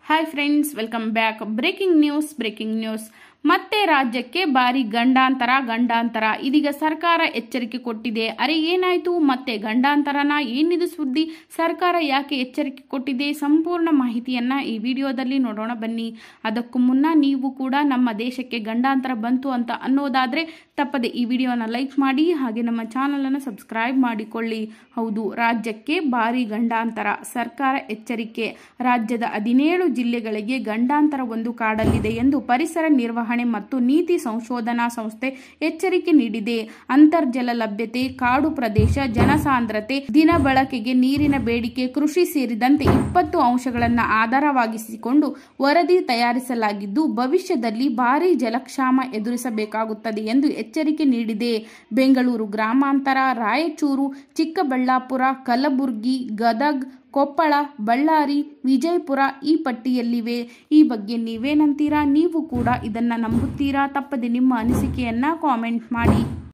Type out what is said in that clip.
hi friends welcome back breaking news breaking news ಮತ್ತೆ ರಾಜ್ಯಕ್ಕೆ ಭಾರಿ ಗಂಡಾಂತರ ಗಂಡಾಂತರ ಇದೀಗ ಸರ್ಕಾರ ಎಚ್ಚರಿಕೆ ಕೊಟ್ಟಿದೆ ಅರೆ ಏನಾಯ್ತು ಮತ್ತೆ ಗಂಡಾಂತರನ ಏನಿದು ಸುದ್ದಿ ಸರ್ಕಾರ ಯಾಕೆ ಎಚ್ಚರಿಕೆ ಕೊಟ್ಟಿದೆ ಸಂಪೂರ್ಣ ಮಾಹಿತಿಯನ್ನ ಈ ವಿಡಿಯೋದಲ್ಲಿ ನೋಡೋಣ ಬನ್ನಿ ಅದಕ್ಕೂ ಮುನ್ನ ನೀವು ಕೂಡ ನಮ್ಮ ದೇಶಕ್ಕೆ ಗಂಡಾಂತರ ಬಂತು ಅಂತ ಅನ್ನೋದಾದ್ರೆ ತಪ್ಪದೆ ಈ ವಿಡಿಯೋನ ಲೈಕ್ ಮಾಡಿ ಹಾಗೆ ನಮ್ಮ ಚಾನಲ್ ಅನ್ನು ಸಬ್ಸ್ಕ್ರೈಬ್ ಮಾಡಿಕೊಳ್ಳಿ ಹೌದು ರಾಜ್ಯಕ್ಕೆ ಭಾರಿ ಗಂಡಾಂತರ ಸರ್ಕಾರ ಎಚ್ಚರಿಕೆ ರಾಜ್ಯದ ಹದಿನೇಳು ಜಿಲ್ಲೆಗಳಿಗೆ ಗಂಡಾಂತರ ಒಂದು ಕಾಡಲಿದೆ ಎಂದು ಪರಿಸರ ನಿರ್ವಹಣೆ ಮತ್ತು ನೀತಿ ಸಂಶೋಧನಾ ಸಂಸ್ಥೆ ಎಚ್ಚರಿಕೆ ನೀಡಿದೆ ಅಂತರ್ಜಲ ಲಭ್ಯತೆ ಕಾಡು ಪ್ರದೇಶ ಜನಸಾಂದ್ರತೆ ದಿನ ಬಳಕೆಗೆ ನೀರಿನ ಬೇಡಿಕೆ ಕೃಷಿ ಸೇರಿದಂತೆ ಇಪ್ಪತ್ತು ಅಂಶಗಳನ್ನು ಆಧಾರವಾಗಿಸಿಕೊಂಡು ವರದಿ ತಯಾರಿಸಲಾಗಿದ್ದು ಭವಿಷ್ಯದಲ್ಲಿ ಭಾರಿ ಜಲಕ್ಷಾಮ ಎದುರಿಸಬೇಕಾಗುತ್ತದೆ ಎಂದು ಎಚ್ಚರಿಕೆ ನೀಡಿದೆ ಬೆಂಗಳೂರು ಗ್ರಾಮಾಂತರ ರಾಯಚೂರು ಚಿಕ್ಕಬಳ್ಳಾಪುರ ಕಲಬುರಗಿ ಗದಗ್ ಕೊಪ್ಪಳ ಬಳ್ಳಾರಿ ವಿಜಯಪುರ ಈ ಪಟ್ಟಿಯಲ್ಲಿವೆ ಈ ಬಗ್ಗೆ ನೀವೇನಂತೀರಾ ನೀವು ಕೂಡ ಇದನ್ನ ನಂಬುತ್ತೀರಾ ತಪ್ಪದೆ ನಿಮ್ಮ ಅನಿಸಿಕೆಯನ್ನ ಕಾಮೆಂಟ್ ಮಾಡಿ